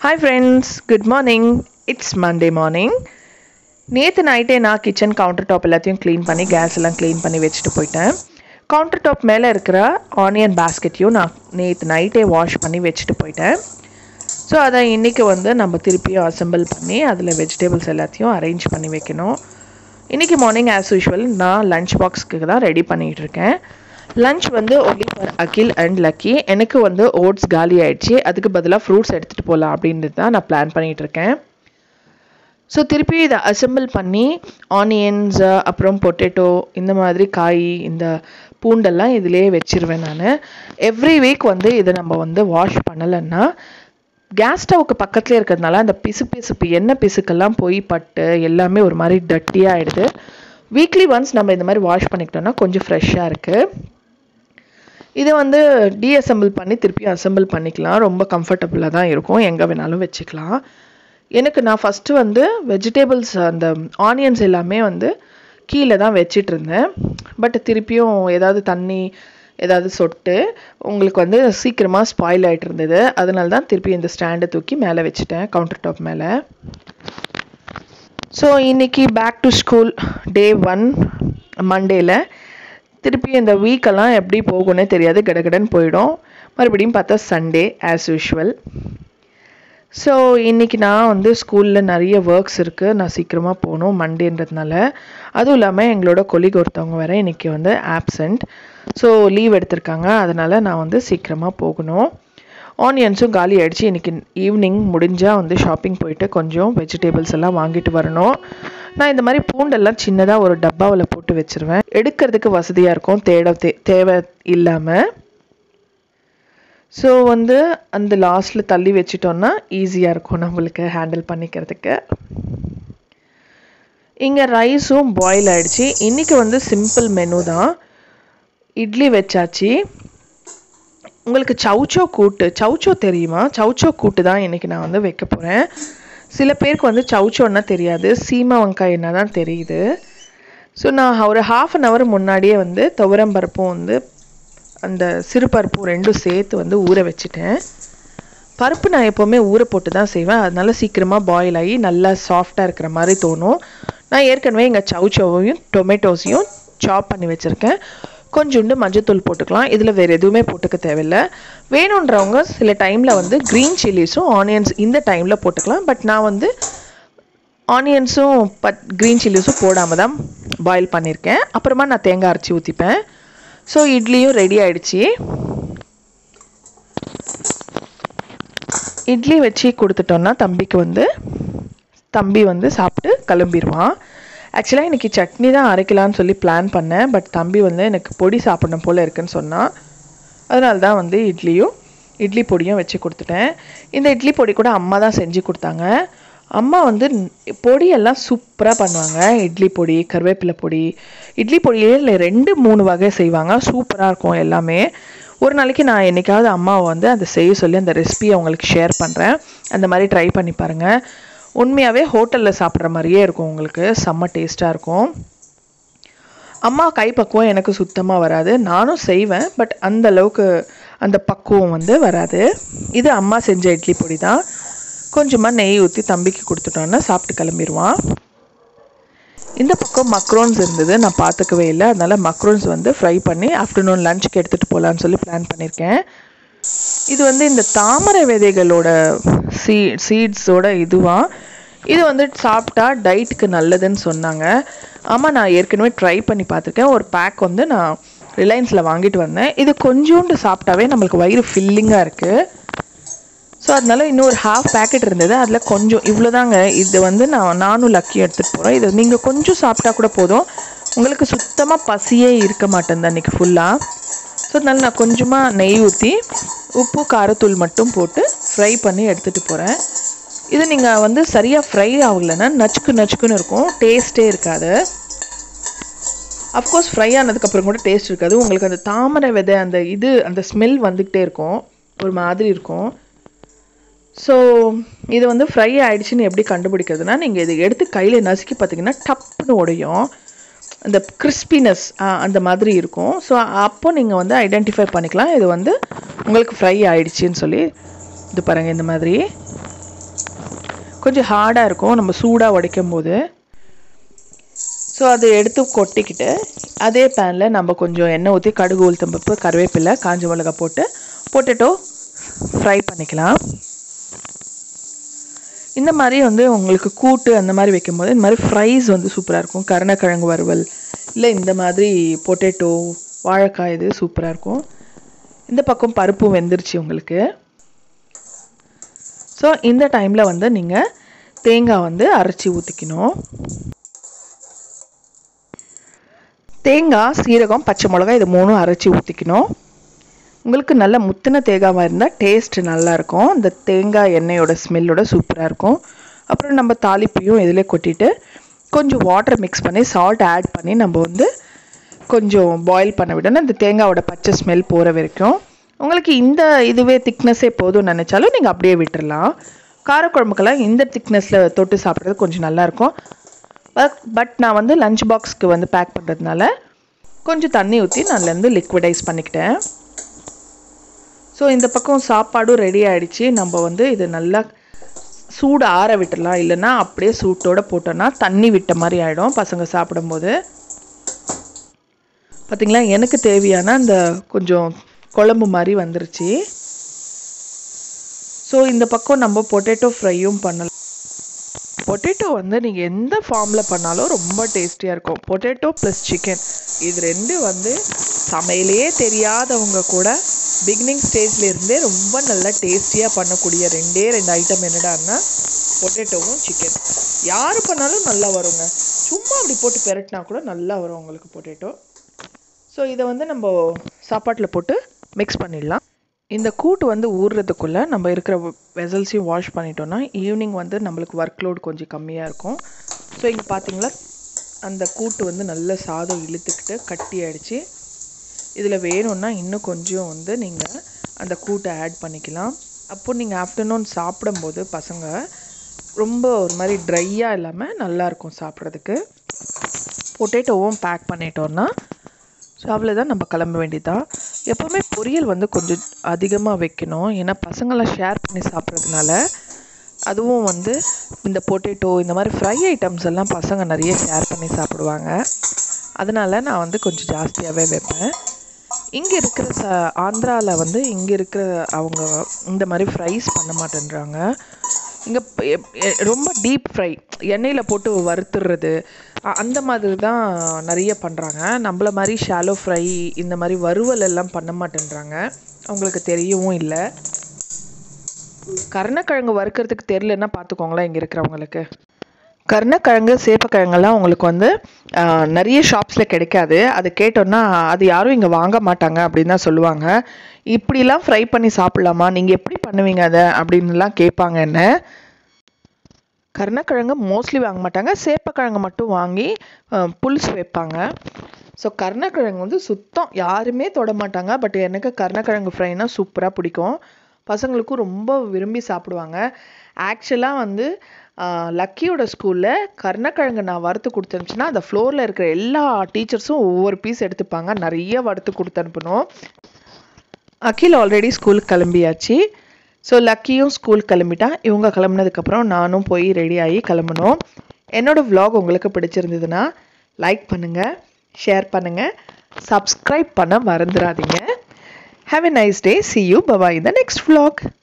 hi friends good morning it's Monday morning நேற்று நைட்டே நான் கிச்சன் கவுண்டர் டாப் எல்லாத்தையும் க்ளீன் பண்ணி கேஸ் எல்லாம் க்ளீன் பண்ணி வச்சுட்டு போயிட்டேன் கவுண்டர் டாப் மேலே இருக்கிற ஆனியன் பேஸ்கெட்டையும் நான் நேற்று நைட்டே வாஷ் பண்ணி வச்சுட்டு போயிட்டேன் ஸோ அதை இன்றைக்கி வந்து நம்ம திருப்பியும் அசெம்பிள் பண்ணி அதில் வெஜிடபிள்ஸ் எல்லாத்தையும் அரேஞ்ச் பண்ணி வைக்கணும் இன்றைக்கி மார்னிங் ஆஸ் யூஷுவல் நான் லஞ்ச் பாக்ஸ்க்கு தான் ரெடி பண்ணிகிட்டு இருக்கேன் லஞ்ச் வந்து only for Akhil and Lucky எனக்கு வந்து ஓட்ஸ் காலி ஆயிடுச்சு அதுக்கு பதிலாக ஃப்ரூட்ஸ் எடுத்துகிட்டு போகலாம் அப்படின்றது தான் நான் பிளான் பண்ணிகிட்டு இருக்கேன் ஸோ திருப்பி இதை அசெம்பிள் பண்ணி ஆனியன்ஸ் அப்புறம் பொட்டேட்டோ இந்த மாதிரி காய் இந்த பூண்டெல்லாம் இதிலே வச்சிருவேன் நான் எவ்ரி வீக் வந்து இதை நம்ம வந்து வாஷ் பண்ணலைன்னா கேஸ் ஸ்டவ்வுக்கு பக்கத்துலேயே இருக்கிறதுனால அந்த பிசு பிசுப்பு எண்ணெய் பிசுக்கெல்லாம் போய் பட்டு எல்லாமே ஒரு மாதிரி டட்டியாக ஆகிடுது வீக்லி ஒன்ஸ் நம்ம இந்த மாதிரி வாஷ் பண்ணிக்கிட்டோம்னா கொஞ்சம் ஃப்ரெஷ்ஷாக இருக்குது இதை வந்து டீஅசெம்பிள் பண்ணி திருப்பி அசெம்பிள் பண்ணிக்கலாம் ரொம்ப கம்ஃபர்டபுளாக தான் இருக்கும் எங்கே வேணாலும் வச்சுக்கலாம் எனக்கு நான் ஃபஸ்ட்டு வந்து வெஜிடபிள்ஸ் அந்த ஆனியன்ஸ் எல்லாமே வந்து கீழே தான் வச்சிட்டு இருந்தேன் பட் திருப்பியும் ஏதாவது தண்ணி ஏதாவது சொட்டு உங்களுக்கு வந்து சீக்கிரமாக ஸ்பாயில் ஆகிட்டு இருந்தது அதனால தான் திருப்பி இந்த ஸ்டாண்டை தூக்கி மேலே வச்சுட்டேன் கவுண்டர் டாப் மேலே ஸோ இன்றைக்கி back to school day one மண்டேல திருப்பி இந்த வீக்கெல்லாம் எப்படி போகும்னே தெரியாது கடகடன்னு போயிடும் மறுபடியும் பார்த்தா சண்டே ஆஸ் யூஷுவல் ஸோ இன்றைக்கி நான் வந்து ஸ்கூலில் நிறைய ஒர்க்ஸ் இருக்குது நான் சீக்கிரமாக போகணும் மண்டேன்றதுனால அதுவும் இல்லாமல் எங்களோட கொலிக் ஒருத்தவங்க வேறு இன்றைக்கி வந்து ஆப்சண்ட் ஸோ லீவ் எடுத்திருக்காங்க அதனால் நான் வந்து சீக்கிரமாக போகணும் ஆனியன்ஸும் காலி ஆகிடுச்சு இன்றைக்கி ஈவினிங் முடிஞ்சால் வந்து ஷாப்பிங் போயிட்டு கொஞ்சம் வெஜிடபிள்ஸ் எல்லாம் வாங்கிட்டு வரணும் நான் இந்த மாதிரி பூண்டெல்லாம் சின்னதாக ஒரு டப்பாவில் போட்டு வச்சுருவேன் எடுக்கிறதுக்கு வசதியாக இருக்கும் தேட தே தேவை இல்லாமல் ஸோ வந்து அந்த லாஸ்ட்டில் தள்ளி வச்சிட்டோன்னா ஈஸியாக இருக்கும் நம்மளுக்கு ஹேண்டில் பண்ணிக்கிறதுக்கு இங்கே ரைஸும் பாயில் ஆகிடுச்சு இன்றைக்கி வந்து சிம்பிள் மெனு தான் இட்லி வச்சாச்சு உங்களுக்கு சவுச்சோ கூட்டு சவுச்சோ தெரியுமா சவுச்சோ கூட்டு தான் இன்றைக்கி நான் வந்து வைக்க போகிறேன் சில பேருக்கு வந்து சவுச்சோன்னா தெரியாது சீமா வெங்காயம் என்ன தான் தெரியுது ஸோ நான் ஒரு ஹாஃப் அன் ஹவர் முன்னாடியே வந்து துவரம் பருப்பும் வந்து அந்த சிறு பருப்பும் ரெண்டும் சேர்த்து வந்து ஊற வச்சுட்டேன் பருப்பு நான் எப்போவுமே ஊற போட்டு தான் செய்வேன் அதனால சீக்கிரமாக பாயில் ஆகி நல்லா சாஃப்டாக இருக்கிற மாதிரி தோணும் நான் ஏற்கனவே எங்கள் சவுச்சோவையும் டொமேட்டோஸையும் சாப் பண்ணி வச்சுருக்கேன் கொஞ்சோண்டு மஞ்சத்தூள் போட்டுக்கலாம் இதில் வேறு எதுவுமே போட்டுக்க தேவையில்லை வேணுன்றவங்க சில டைமில் வந்து க்ரீன் சில்லிஸும் ஆனியன்ஸ் இந்த டைமில் போட்டுக்கலாம் பட் நான் வந்து ஆனியன்ஸும் பட் க்ரீன் சில்லிஸும் போடாமல் தான் பாயில் பண்ணியிருக்கேன் அப்புறமா நான் தேங்காய் அரைச்சி ஊற்றிப்பேன் ஸோ இட்லியும் ரெடி ஆயிடுச்சு இட்லி வச்சு கொடுத்துட்டோன்னா தம்பிக்கு வந்து தம்பி வந்து சாப்பிட்டு கிளம்பிடுவான் ஆக்சுவலாக இன்றைக்கி சட்னி தான் அரைக்கலான்னு சொல்லி பிளான் பண்ணேன் பட் தம்பி வந்து எனக்கு பொடி சாப்பிடணும் போல் இருக்குன்னு சொன்னான் அதனால தான் வந்து இட்லியும் இட்லி பொடியும் வச்சு கொடுத்துட்டேன் இந்த இட்லி பொடி கூட அம்மா தான் செஞ்சு கொடுத்தாங்க அம்மா வந்து பொடியெல்லாம் சூப்பராக பண்ணுவாங்க இட்லி பொடி கருவேப்பிலை பொடி இட்லி பொடியே இல்லை ரெண்டு மூணு வகை செய்வாங்க சூப்பராக இருக்கும் எல்லாமே ஒரு நாளைக்கு நான் என்றைக்காவது அம்மாவை வந்து அதை செய்ய சொல்லி அந்த ரெசிபியை அவங்களுக்கு ஷேர் பண்ணுறேன் அந்த மாதிரி ட்ரை பண்ணி பாருங்கள் உண்மையாகவே ஹோட்டலில் சாப்பிட்ற மாதிரியே இருக்கும் உங்களுக்கு செம்ம டேஸ்ட்டாக இருக்கும் அம்மா கைப்பக்குவம் எனக்கு சுத்தமாக வராது நானும் செய்வேன் பட் அந்த அளவுக்கு அந்த பக்குவம் வந்து வராது இது அம்மா செஞ்ச இட்லி பொடி தான் கொஞ்சமாக நெய் ஊற்றி தம்பிக்கு கொடுத்துட்டோன்னா சாப்பிட்டு கிளம்பிடுவான் இந்த பக்கம் மக்ரோன்ஸ் இருந்தது நான் பார்த்துக்கவே இல்லை அதனால் மக்ரோன்ஸ் வந்து ஃப்ரை பண்ணி ஆஃப்டர்நூன் லஞ்சுக்கு எடுத்துகிட்டு போகலான்னு சொல்லி பிளான் பண்ணியிருக்கேன் இது வந்து இந்த தாமரை விதைகளோட சீ சீட்ஸோட இதுவாக இது வந்து சாப்பிட்டா டயட்டுக்கு நல்லதுன்னு சொன்னாங்க ஆமாம் நான் ஏற்கனவே ட்ரை பண்ணி பார்த்துருக்கேன் ஒரு பேக் வந்து நான் ரிலையன்ஸில் வாங்கிட்டு வந்தேன் இது கொஞ்சோண்டு சாப்பிட்டாவே நம்மளுக்கு வயிறு ஃபில்லிங்காக இருக்குது ஸோ அதனால இன்னும் ஒரு ஹாஃப் பேக்கெட் இருந்தது அதில் கொஞ்சம் இவ்வளோதாங்க இது வந்து நான் நானும் லக்கி எடுத்துகிட்டு போகிறேன் இது நீங்கள் கொஞ்சம் சாப்பிட்டா கூட போதும் உங்களுக்கு சுத்தமாக பசியே இருக்க மாட்டேன் அன்றைக்கி ஃபுல்லாக ஸோ அதனால நான் கொஞ்சமாக நெய் ஊற்றி உப்பு காரத்தூள் மட்டும் போட்டு ஃப்ரை பண்ணி எடுத்துகிட்டு போகிறேன் இது நீங்கள் வந்து சரியாக ஃப்ரை ஆகலைன்னா நச்சுக்கு நச்சுக்குன்னு இருக்கும் டேஸ்ட்டே இருக்காது அஃப்கோர்ஸ் ஃப்ரை ஆனதுக்கப்புறம் கூட டேஸ்ட் இருக்காது உங்களுக்கு அந்த தாமரை விதை அந்த இது அந்த ஸ்மெல் வந்துக்கிட்டே இருக்கும் ஒரு மாதிரி இருக்கும் ஸோ இது வந்து ஃப்ரை ஆகிடுச்சின்னு எப்படி கண்டுபிடிக்கிறதுனா நீங்கள் இதை எடுத்து கையில் நசுக்கி பார்த்தீங்கன்னா டப்புன்னு உடையும் அந்த கிறிஸ்பினஸ் அந்த மாதிரி இருக்கும் ஸோ அப்போ நீங்கள் வந்து ஐடென்டிஃபை பண்ணிக்கலாம் இது வந்து உங்களுக்கு ஃப்ரை ஆகிடுச்சின்னு சொல்லி இது பாருங்கள் இந்த மாதிரி கொஞ்சம் ஹார்டாக இருக்கும் நம்ம சூடாக உடைக்கும் போது ஸோ அதை எடுத்து கொட்டிக்கிட்டு அதே பேனில் நம்ம கொஞ்சம் எண்ணெய் ஊற்றி கடுகு உளுத்தம்பருப்பு கருவேப்பிலை காஞ்ச மிளகா போட்டு பொட்டேட்டோ ஃப்ரை பண்ணிக்கலாம் இந்த மாதிரி வந்து உங்களுக்கு கூட்டு அந்த மாதிரி வைக்கும்போது இந்த மாதிரி ஃப்ரைஸ் வந்து சூப்பராக இருக்கும் கருணக்கிழங்கு வறுவல் இல்லை இந்த மாதிரி பொட்டேட்டோ வாழைக்காய் இது சூப்பராக இருக்கும் இந்த பக்கம் பருப்பும் வெந்துருச்சு உங்களுக்கு ஸோ இந்த டைமில் வந்து நீங்கள் தேங்காய் வந்து அரைச்சி ஊற்றிக்கணும் தேங்காய் சீரகம் பச்சை மிளகாய் இது மூணும் அரைச்சி ஊற்றிக்கணும் உங்களுக்கு நல்ல முத்தின தேங்காவாக இருந்தால் டேஸ்ட் நல்லாயிருக்கும் இந்த தேங்காய் எண்ணெயோட ஸ்மெல்லோட சூப்பராக இருக்கும் அப்புறம் நம்ம தாளிப்பையும் இதிலே கொட்டிட்டு கொஞ்சம் வாட்டர் மிக்ஸ் பண்ணி சால்ட் ஆட் பண்ணி நம்ம வந்து கொஞ்சம் பாயில் பண்ண விடணும் இந்த தேங்காயோட பச்சை ஸ்மெல் போகிற வரைக்கும் உங்களுக்கு இந்த இதுவே திக்னஸே போதும்னு நினச்சாலும் நீங்கள் அப்படியே விட்டுறலாம் காரக்குழம்புக்கெல்லாம் இந்த திக்னஸில் தொட்டு சாப்பிட்றது கொஞ்சம் நல்லாயிருக்கும் பட் பட் நான் வந்து லஞ்ச் பாக்ஸ்க்கு வந்து பேக் பண்ணுறதுனால கொஞ்சம் தண்ணி ஊற்றி நான் வந்து லிக்விடைஸ் பண்ணிக்கிட்டேன் ஸோ இந்த பக்கம் சாப்பாடும் ரெடி ஆகிடுச்சு நம்ம வந்து இது நல்லா சூடு ஆற விட்டுடலாம் இல்லைன்னா அப்படியே சூட்டோடு போட்டோன்னா தண்ணி விட்ட மாதிரி ஆகிடும் பசங்க சாப்பிடும்போது பார்த்திங்களா எனக்கு தேவையான அந்த கொஞ்சம் குழம்பு மாதிரி வந்துருச்சு ஸோ இந்த பக்கம் நம்ம பொட்டேட்டோ ஃப்ரையும் பண்ணலாம் பொட்டேட்டோ வந்து நீங்கள் எந்த ஃபார்மில் பண்ணாலும் ரொம்ப டேஸ்டியாக இருக்கும் பொட்டேட்டோ ப்ளஸ் சிக்கன் இது ரெண்டு வந்து சமையலே தெரியாதவங்க கூட பிகினிங் ஸ்டேஜ்லேருந்தே ரொம்ப நல்லா டேஸ்டியாக பண்ணக்கூடிய ரெண்டே ரெண்டு ஐட்டம் என்னடான்னா பொட்டேட்டோவும் சிக்கன் யார் பண்ணாலும் நல்லா வருங்க சும்மா அப்படி போட்டு பெரட்டினா கூட நல்லா வரும் உங்களுக்கு பொட்டேட்டோ ஸோ இதை வந்து நம்ம சாப்பாட்டில் போட்டு மிக்ஸ் பண்ணிடலாம் இந்த கூட்டு வந்து ஊறுறதுக்குள்ளே நம்ம இருக்கிற வெசல்ஸையும் வாஷ் பண்ணிட்டோம்னா ஈவினிங் வந்து நம்மளுக்கு ஒர்க் லோட் கொஞ்சம் கம்மியாக இருக்கும் ஸோ இங்கே பார்த்தீங்களா அந்த கூட்டு வந்து நல்ல சாதம் இழுத்துக்கிட்டு கட்டி ஆயிடுச்சு இதில் வேணும்னா இன்னும் கொஞ்சம் வந்து நீங்கள் அந்த கூட்டை ஆட் பண்ணிக்கலாம் அப்போ நீங்கள் ஆஃப்டர்நூன் சாப்பிடும்போது பசங்க ரொம்ப ஒரு மாதிரி ட்ரையாக இல்லாமல் நல்லாயிருக்கும் சாப்பிட்றதுக்கு பொட்டேட்டோவும் பேக் பண்ணிட்டோன்னா ஸோ அவ்வளோதான் நம்ம கிளம்ப வேண்டியதான் எப்போவுமே பொரியல் வந்து கொஞ்சம் அதிகமாக வைக்கணும் ஏன்னா பசங்களாம் ஷேர் பண்ணி சாப்பிட்றதுனால அதுவும் வந்து இந்த பொட்டேட்டோ இந்த மாதிரி ஃப்ரை ஐட்டம்ஸ் எல்லாம் பசங்க நிறைய ஷேர் பண்ணி சாப்பிடுவாங்க அதனால் நான் வந்து கொஞ்சம் ஜாஸ்தியாகவே வைப்பேன் இங்கே இருக்கிற ச ஆந்திராவில் வந்து இங்கே இருக்கிற அவங்க இந்த மாதிரி ஃப்ரைஸ் பண்ண மாட்டேன்றாங்க இங்கே ரொம்ப டீப் ஃப்ரை எண்ணெயில் போட்டு வறுத்துடுறது அந்த மாதிரி தான் நிறைய பண்ணுறாங்க நம்மள மாதிரி ஷாலோ ஃப்ரை இந்த மாதிரி வறுவல் எல்லாம் பண்ண மாட்டேன்றாங்க அவங்களுக்கு தெரியவும் இல்லை கருணக்கிழங்கு வறுக்கிறதுக்கு தெரிலன்னா பார்த்துக்கோங்களேன் இங்கே இருக்கிறவங்களுக்கு கருணக்கிழங்கு சேப்பக்கிழங்கெல்லாம் உங்களுக்கு வந்து நிறைய ஷாப்ஸில் கிடைக்காது அது கேட்டோன்னா அது யாரும் இங்கே வாங்க மாட்டாங்க அப்படின்னு தான் சொல்லுவாங்க இப்படிலாம் ஃப்ரை பண்ணி சாப்பிட்லாமா நீங்கள் எப்படி பண்ணுவீங்க அதை அப்படின்னுலாம் கேட்பாங்க என்ன கருணக்கிழங்கு மோஸ்ட்லி வாங்க மாட்டாங்க சேப்பக்கிழங்கு மட்டும் வாங்கி புல்ஸ் வைப்பாங்க ஸோ கருணக்கிழங்கு வந்து சுத்தம் யாருமே தொட மாட்டாங்க பட் எனக்கு கருணக்கிழங்கு ஃப்ரைனா சூப்பராக பிடிக்கும் பசங்களுக்கும் ரொம்ப விரும்பி சாப்பிடுவாங்க ஆக்சுவலாக வந்து லக்கியோட ஸ்கூலில் கருணக்கிழங்கு நான் வறுத்து கொடுத்தனுச்சுன்னா அந்த ஃப்ளோரில் இருக்கிற எல்லா டீச்சர்ஸும் ஒவ்வொரு பீஸ் எடுத்துப்பாங்க நிறைய வறுத்து கொடுத்து அனுப்பணும் அகில் ஆல்ரெடி ஸ்கூலுக்கு கிளம்பியாச்சு ஸோ லக்கியும் ஸ்கூல் கிளம்பிட்டா இவங்க கிளம்புனதுக்கப்புறம் நானும் போய் ரெடி ஆகி கிளம்பணும் என்னோடய vlog உங்களுக்கு பிடிச்சிருந்ததுன்னா லைக் பண்ணுங்கள் ஷேர் பண்ணுங்கள் சப்ஸ்கிரைப் பண்ண மறந்துடாதீங்க have a nice day see you bye bye இந்த நெக்ஸ்ட் vlog